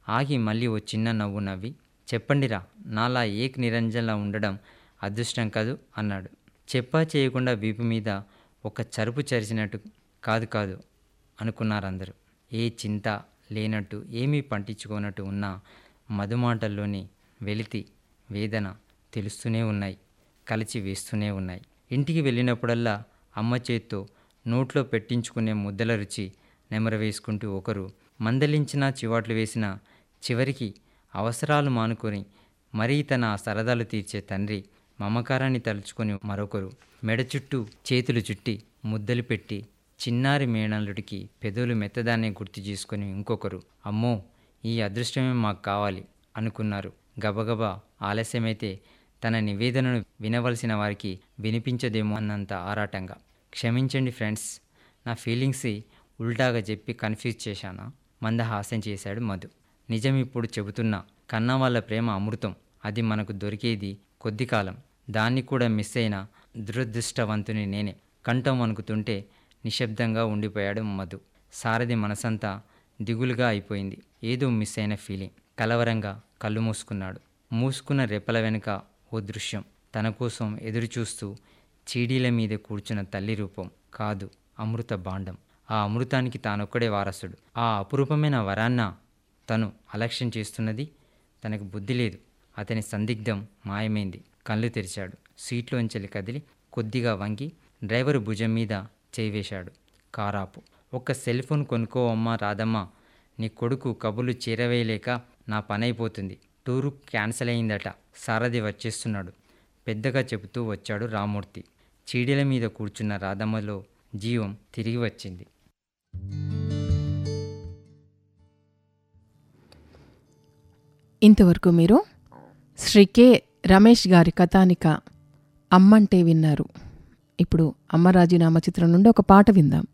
ఆగి మళ్ళీ ఓ చిన్న నవ్వు నవ్వి చెప్పండిరా నాలా ఏక్ నిరంజన్లా ఉండడం అదృష్టం కదూ అన్నాడు చెప్పా చేయకుండా వీపు మీద ఒక చరుపు చరిచినట్టు కాదు కాదు అనుకున్నారందరూ ఏ చింత లేనట్టు ఏమీ పంటించుకోనట్టు ఉన్న మధుమాటల్లోని వెలితి వేదన తెలుస్తూనే ఉన్నాయి కలిచి వేస్తూనే ఉన్నాయి ఇంటికి వెళ్ళినప్పుడల్లా అమ్మ చేత్తో నోట్లో పెట్టించుకునే ముద్దల రుచి నెమర వేసుకుంటూ ఒకరు మందలించినా చివాట్లు వేసినా చివరికి అవసరాలు మానుకొని మరీ తన సరదాలు తీర్చే తండ్రి మమకారాన్ని తలుచుకొని మరొకరు మెడ చుట్టూ చేతులు చుట్టి ముద్దలు పెట్టి చిన్నారి మేనల్లుడికి పెదవులు మెత్తదాన్ని గుర్తు చేసుకొని ఇంకొకరు అమ్మో ఈ అదృష్టమే మాకు కావాలి అనుకున్నారు గబగబా ఆలస్యమైతే తన నివేదనను వినవలసిన వారికి వినిపించదేమో అన్నంత ఆరాటంగా క్షమించండి ఫ్రెండ్స్ నా ఫీలింగ్స్ ఉల్టాగా చెప్పి కన్ఫ్యూజ్ చేశానా మందహాసం చేశాడు మధు నిజం ఇప్పుడు చెబుతున్నా కన్నా వాళ్ళ ప్రేమ అమృతం అది మనకు దొరికేది కొద్ది కాలం దాన్ని కూడా మిస్ అయిన దురదృష్టవంతుని నేనే కంఠం వణుకుతుంటే నిశ్శబ్దంగా ఉండిపోయాడు మధు సారథి మనసంతా దిగులుగా అయిపోయింది ఏదో మిస్ అయిన ఫీలింగ్ కలవరంగా కళ్ళు మూసుకున్నాడు మూసుకున్న రెప్పల వెనుక ఓ దృశ్యం తన కోసం ఎదురుచూస్తూ చీడీల మీద కూర్చున్న తల్లి రూపం కాదు అమృత భాండం ఆ అమృతానికి తానొక్కడే వారసుడు ఆ అపురూపమైన వరాన్న తను అలక్ష్యం చేస్తున్నది తనకు బుద్ధి లేదు అతని సందిగ్ధం మాయమైంది కళ్ళు తెరిచాడు సీట్లోంచెలి కదిలి కొద్దిగా వంగి డ్రైవరు భుజం మీద చేయి వేశాడు కారాపు ఒక్క సెల్ ఫోన్ కొనుక్కోవమ్మా రాదమ్మా నీ కొడుకు కబుర్లు చేరవేయలేక నా పని అయిపోతుంది టూరు క్యాన్సిల్ అయిందట సారథి వచ్చేస్తున్నాడు పెద్దగా చెబుతూ వచ్చాడు రామూర్తి చీడీల మీద కూర్చున్న రాధమ్మలో జీవం తిరిగి వచ్చింది ఇంతవరకు మీరు శ్రీ కె రమేష్ గారి కథానిక అమ్మంటే విన్నారు ఇప్పుడు అమ్మ రాజీనామా చిత్రం నుండి ఒక పాట విందాం